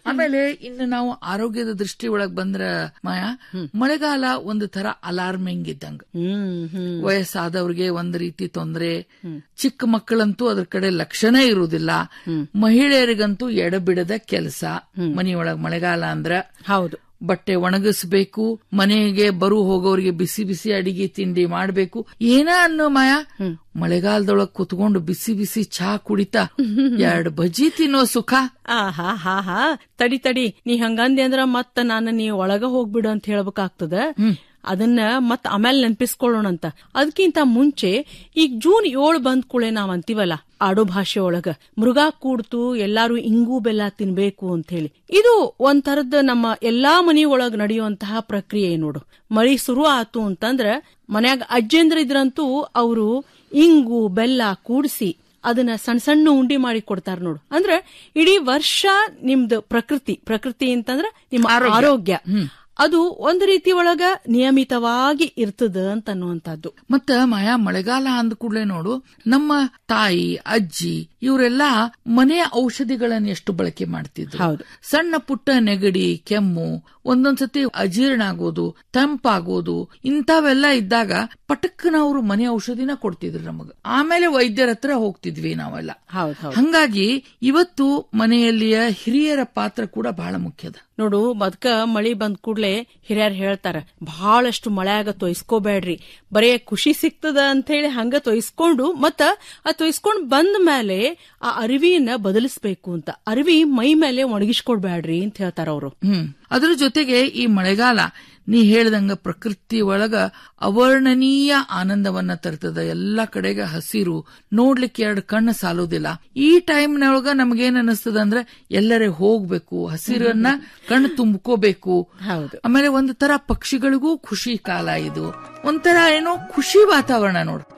ಆಮೇಲೆ ಇನ್ನು ನಾವು ಆರೋಗ್ಯದ ದೃಷ್ಟಿ ಒಳಗ್ ಬಂದ್ರ ಮಾಯಾ ಮಳೆಗಾಲ ಒಂದು ತರ ಅಲಾರ್ಮಿಂಗ್ ಇದ್ದಂಗ ಹ್ಮ್ ಹ್ಮ್ ವಯಸ್ಸಾದವ್ರಿಗೆ ಒಂದ್ ರೀತಿ ತೊಂದ್ರೆ ಚಿಕ್ಕ ಮಕ್ಕಳಂತೂ ಅದ್ರ ಕಡೆ ಲಕ್ಷಣ ಇರುವುದಿಲ್ಲ ಮಹಿಳೆಯರಿಗಂತೂ ಎಡಬಿಡದ ಕೆಲಸ ಮನೆಯೊಳಗ್ ಮಳೆಗಾಲ ಅಂದ್ರ ಹೌದು ಬಟ್ಟೆ ಒಣಗಿಸ್ಬೇಕು ಮನೆಗೆ ಬರು ಹೋಗೋರಿಗೆ ಬಿಸಿ ಬಿಸಿ ಅಡಿಗೆ ತಿಂಡಿ ಮಾಡ್ಬೇಕು ಏನ ಅನ್ನೋ ಮಾಯ ಮಳೆಗಾಲದೊಳಗ್ ಕುತ್ಕೊಂಡು ಬಿಸಿ ಬಿಸಿ ಚಹಾ ಕುಡಿತಾ ಎರಡ್ ಬಜ್ಜಿ ತಿನ್ನೋ ಸುಖ ಆಹಾ ಹಾ ಹಾ ತಡಿ ತಡಿ ನೀ ಹಂಗಂದೆ ಅಂದ್ರ ಮತ್ತ ನಾನು ನೀ ಒಳಗ ಹೋಗ್ಬಿಡು ಅಂತ ಹೇಳ್ಬೇಕಾಗ್ತದ ಅದನ್ನ ಮತ್ ಆಮೇಲೆ ನೆನ್ಪಿಸ್ಕೊಳ್ಳೋಣಂತ ಅದಕ್ಕಿಂತ ಮುಂಚೆ ಈಗ ಜೂನ್ ಏಳು ಬಂದ್ ಕೂಳೆ ನಾವ್ ಅಂತೀವಲ್ಲ ಆಡೋ ಭಾಷೆ ಒಳಗ ಮೃಗ ಕೂಡ್ತು ಎಲ್ಲಾರು ಇಂಗು ಬೆಲ್ಲ ತಿನ್ಬೇಕು ಅಂತ ಹೇಳಿ ಇದು ಒಂಥರದ ನಮ್ಮ ಎಲ್ಲಾ ಮನಿ ಒಳಗ್ ನಡೆಯುವಂತಹ ಪ್ರಕ್ರಿಯೆ ನೋಡು ಮಳಿ ಶುರು ಆತು ಅಂತಂದ್ರ ಮನ್ಯಾಗ ಅಜ್ಜಂದ್ರ ಇದ್ರಂತೂ ಅವರು ಇಂಗು ಬೆಲ್ಲ ಕೂಡಿಸಿ ಅದನ್ನ ಸಣ್ಣ ಸಣ್ಣ ಉಂಡಿ ಮಾಡಿ ಕೊಡ್ತಾರ ನೋಡು ಅಂದ್ರ ಇಡೀ ವರ್ಷ ನಿಮ್ದು ಪ್ರಕೃತಿ ಪ್ರಕೃತಿ ಅಂತಂದ್ರ ನಿಮ್ಮ ಆರೋಗ್ಯ ಅದು ಒಂದು ರೀತಿ ಒಳಗ ನಿಯಮಿತವಾಗಿ ಇರ್ತದ ಅಂತ ಅನ್ನುವಂಥದ್ದು ಮತ್ತ ಮಾಯಾ ಮಳೆಗಾಲ ಅಂದ ಕೂಡಲೇ ನೋಡು ನಮ್ಮ ತಾಯಿ ಅಜ್ಜಿ ಇವರೆಲ್ಲ ಮನೆಯ ಔಷಧಿಗಳನ್ನ ಎಷ್ಟು ಬಳಕೆ ಮಾಡ್ತಿದ್ರು ಹೌದು. ಸಣ್ಣ ಪುಟ್ಟ ನೆಗಡಿ ಕೆಮ್ಮು ಒಂದೊಂದ್ಸತಿ ಅಜೀರ್ಣ ಆಗೋದು ತಂಪಾಗೋದು ಇಂಥವೆಲ್ಲ ಇದ್ದಾಗ ಪಟಕ್ಕನ ಅವರು ಮನೆ ಔಷಧಿನ ಕೊಡ್ತಿದ್ರು ನಮಗ ಆಮೇಲೆ ವೈದ್ಯರ ಹತ್ರ ಹೋಗ್ತಿದ್ವಿ ನಾವೆಲ್ಲ ಹೌದು ಹೌದು ಹಂಗಾಗಿ ಇವತ್ತು ಮನೆಯಲ್ಲಿಯ ಹಿರಿಯರ ಪಾತ್ರ ಕೂಡ ಬಹಳ ಮುಖ್ಯದ ನೋಡು ಬದ್ಕ ಮಳಿ ಬಂದ್ ಕೂಡ್ಲೆ ಹಿರಿಯರ್ ಹೇಳ್ತಾರ ಬಹಳಷ್ಟು ಮಳೆಯಾಗ ತೊಯ್ಸ್ಕೋಬೇಡ್ರಿ ಬರೇ ಖುಷಿ ಸಿಗ್ತದ ಅಂತ ಹೇಳಿ ಹಂಗ ತೊಯ್ಸ್ಕೊಂಡು ಮತ್ತ ಆ ತೊಯ್ಸ್ಕೊಂಡ್ ಬಂದ ಮೇಲೆ ಆ ಅರಿವಿನ ಬದಲಿಸ್ಬೇಕು ಅಂತ ಅರಿವಿ ಮೈ ಮೇಲೆ ಒಣಗಿಸ್ಕೊಡ್ಬೇಡ್ರಿ ಅಂತ ಹೇಳ್ತಾರ ಅವರು ಹ್ಮ್ ಅದ್ರ ಜೊತೆಗೆ ಈ ಮಳೆಗಾಲ ನೀ ಹೇಳ್ದಂಗ ಪ್ರಕೃತಿ ಒಳಗ ಅವರ್ಣನೀಯ ಆನಂದವನ್ನ ತರ್ತದ ಎಲ್ಲಾ ಕಡೆಗೆ ಹಸಿರು ನೋಡ್ಲಿಕ್ಕೆ ಎರಡು ಕಣ್ಣು ಸಾಲೋದಿಲ್ಲ ಈ ಟೈಮ್ನೊಳಗ ನಮಗೇನ್ ಅನಿಸ್ತದ ಅಂದ್ರೆ ಎಲ್ಲರೇ ಹೋಗ್ಬೇಕು ಹಸಿರನ್ನ ಕಣ್ಣು ತುಂಬ್ಕೋಬೇಕು ಹೌದು ಆಮೇಲೆ ಒಂದು ತರ ಪಕ್ಷಿಗಳಿಗೂ ಖುಷಿ ಕಾಲ ಇದು ಒಂಥರ ಏನೋ ಖುಷಿ ವಾತಾವರಣ ನೋಡು